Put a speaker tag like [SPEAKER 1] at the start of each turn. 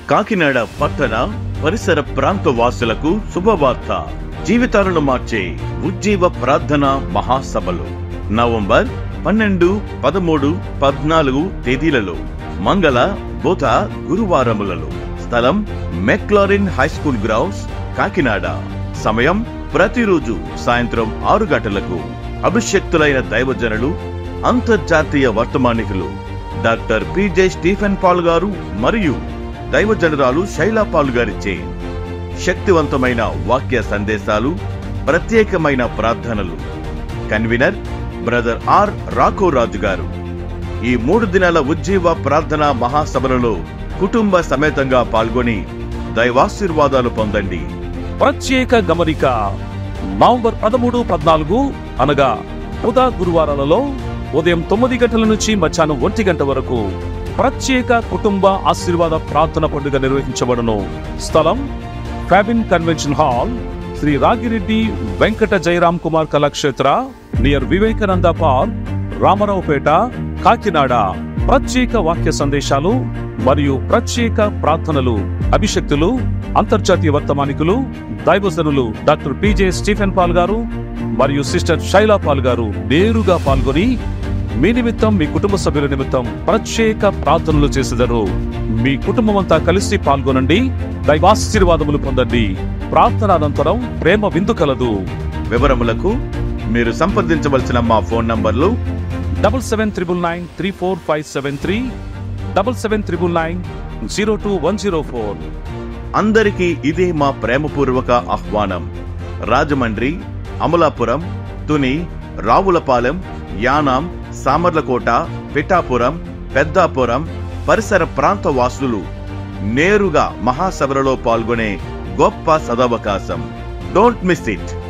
[SPEAKER 1] కాకినాడ పట్టణ పరిసర ప్రాంత వాసులకు శుభవార్త జీవితాలను మార్చే ఉజ్జీవ ప్రార్థన మహాసభలు నవంబర్ పన్నెండు పదమూడు పద్నాలుగు తేదీలలో మంగళ బుధ గురువారములలో స్థలం McLaurin high school grounds Kakinada సమయం ప్రతిరోజు సాయంత్రం ఆరు గంటలకు అభిషక్తులైన దైవజనులు అంతర్జాతీయ వర్తమానికులు doctor PJ Stephen Paul garu మరియు దైవజనురాలు శైలా పాల్ గారిచే శక్తివంతమైన వాక్య సందేశాలు ప్రత్యేకమైన ప్రార్థనలు కన్వీనర్ బ్రదర్ ఆర్ రాఘోరాజు గారు ఈ మూడు దినాల ఉజ్జీవ ప్రార్థన మహాసభలలో కుటుంబ సమేతంగా పాల్గొని దైవాశీర్వాదాలు పొందండి
[SPEAKER 2] ప్రత్యేక గమనిక నవంబర్ పదమూడు పద్నాలుగు అనగా బుధ గురువారాలలో ఉదయం తొమ్మిది గంటల నుంచి మధ్యాహ్నం ఒంటి గంట వరకు ప్రత్యేక కుటుంబ ఆశీర్వాద ప్రార్థన పండుగ నిర్వహించబడును స్థలం ఫ్యాబిన్ convention hall Shri Ragireddy Venkata Jayaram Kumar Kalakshetra near Vivekananda park Ramaraopeta Kakinada ప్రత్యేక వాక్య సందేశాలు మరియు ప్రత్యేక ప్రార్థనలు అభిషక్తులు అంతర్జాతీయ వర్తమానికులు దైవజనులు doctor PJ Stephen Paul garu మరియు సిస్టర్ శైలా పాల్ గారు నేరుగా పాల్గొని మీ నిమిత్తం మీ కుటుంబ సభ్యుల నిమిత్తం ప్రత్యేక ప్రార్థనలు చేసేదరు మీ కుటుంబం అంతా కలిసి పాల్గొనండి దైవాశీర్వాదములు పొందండి ప్రార్థన అనంతరం ప్రేమ విందు కలదు
[SPEAKER 1] వివరములకు మీరు సంప్రదించవలసిన మా ఫోన్ నంబర్లు
[SPEAKER 2] double seven triple nine three four five seven three double seven triple nine zero two one zero four
[SPEAKER 1] అందరికీ ఇదే మా ప్రేమపూర్వక ఆహ్వానం రాజమండ్రి అమలాపురం తుని రావులపాలెం యానాం సామర్లకోట పిఠాపురం పెద్దాపురం పరిసర ప్రాంత వాసులు నేరుగా మహాసభలలో పాల్గొనే గొప్ప సదవకాశం డోంట్ మిస్ ఇట్